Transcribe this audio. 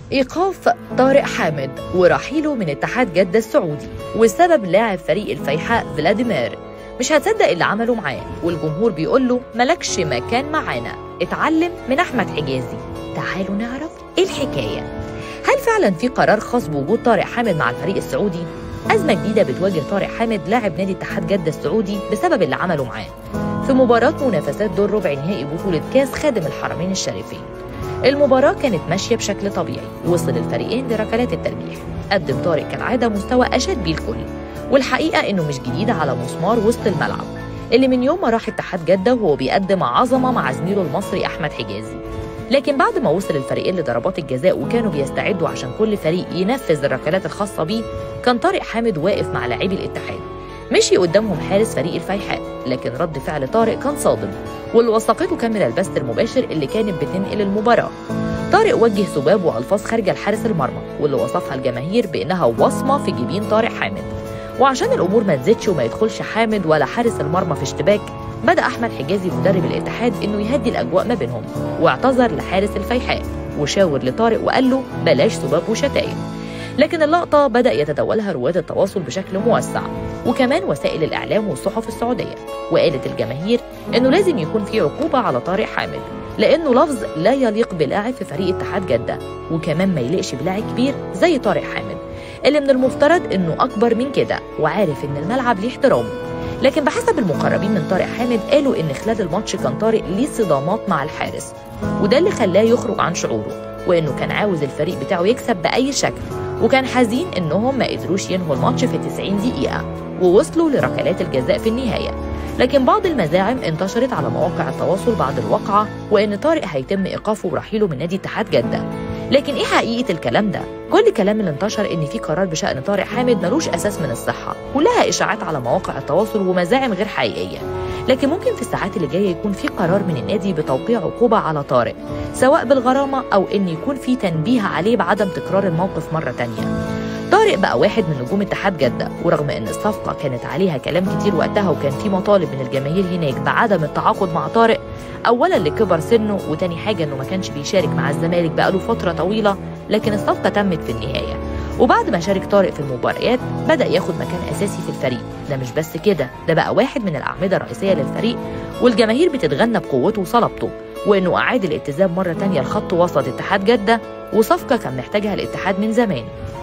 إيقاف طارق حامد ورحيله من اتحاد جدة السعودي والسبب لاعب فريق الفيحاء فلاديمير مش هتصدق اللي عمله معاه والجمهور بيقول له ملكش مكان معانا اتعلم من أحمد حجازي تعالوا نعرف ايه الحكاية هل فعلا في قرار خاص بوجود طارق حامد مع الفريق السعودي؟ أزمة جديدة بتواجه طارق حامد لاعب نادي اتحاد جدة السعودي بسبب اللي عمله معاه في مباراة منافسات دور ربع نهائي بطولة كاس خادم الحرمين الشريفين المباراة كانت ماشية بشكل طبيعي وصل الفريقين لركلات الترجيح قدم طارق كالعادة مستوى أشد بيه الكل والحقيقة إنه مش جديد على مسمار وسط الملعب اللي من يوم ما راح اتحاد جدة وهو بيقدم عظمة مع زميله المصري أحمد حجازي لكن بعد ما وصل الفريقين لضربات الجزاء وكانوا بيستعدوا عشان كل فريق ينفذ الركلات الخاصة بيه كان طارق حامد واقف مع لاعبي الاتحاد مشي قدامهم حارس فريق الفيحاء لكن رد فعل طارق كان صادم واللي وثقته كاميرا البث المباشر اللي كانت بتنقل المباراة طارق وجه سباب والفاظ خارجه لحارس المرمى واللي وصفها الجماهير بانها وصمه في جبين طارق حامد وعشان الامور ما تزيدش وما يدخلش حامد ولا حارس المرمى في اشتباك بدا احمد حجازي مدرب الاتحاد انه يهدي الاجواء ما بينهم واعتذر لحارس الفيحاء وشاور لطارق وقال له بلاش سباب وشتايم لكن اللقطة بدأ يتداولها رواد التواصل بشكل موسع وكمان وسائل الإعلام والصحف السعودية وقالت الجماهير إنه لازم يكون في عقوبة على طارق حامد لأنه لفظ لا يليق بلاعب في فريق اتحاد جدة وكمان ما يليقش بلاعب كبير زي طارق حامد اللي من المفترض إنه أكبر من كده وعارف إن الملعب ليه احترامه لكن بحسب المقربين من طارق حامد قالوا إن خلال الماتش كان طارق ليه صدامات مع الحارس وده اللي خلاه يخرج عن شعوره وإنه كان عاوز الفريق بتاعه يكسب بأي شكل وكان حزين إنهم ما قدروش ينهوا الماتش في 90 دقيقة ووصلوا لركلات الجزاء في النهاية لكن بعض المزاعم انتشرت على مواقع التواصل بعد الواقعة وإن طارق هيتم إيقافه ورحيله من نادي اتحاد جدة لكن إيه حقيقة الكلام ده؟ كل الكلام اللي انتشر إن في قرار بشأن طارق حامد ملوش أساس من الصحة كلها إشاعات على مواقع التواصل ومزاعم غير حقيقية لكن ممكن في الساعات اللي جاية يكون في قرار من النادي بتوقيع عقوبة على طارق سواء بالغرامة أو إن يكون في تنبيه عليه بعدم تكرار الموقف مرة تانية طارق بقى واحد من نجوم اتحاد جدة ورغم ان الصفقة كانت عليها كلام كتير وقتها وكان في مطالب من الجماهير هناك بعدم التعاقد مع طارق اولا لكبر سنه وتاني حاجة انه ما كانش بيشارك مع الزمالك بقاله فترة طويلة لكن الصفقة تمت في النهاية وبعد ما شارك طارق في المباريات بدأ ياخد مكان أساسي في الفريق ده مش بس كده ده بقى واحد من الأعمدة الرئيسية للفريق والجماهير بتتغنى بقوته وصلابته وإنه أعاد الاتزان مرة تانية لخط وسط اتحاد جدة وصفقة كان محتاجها الاتحاد من زمان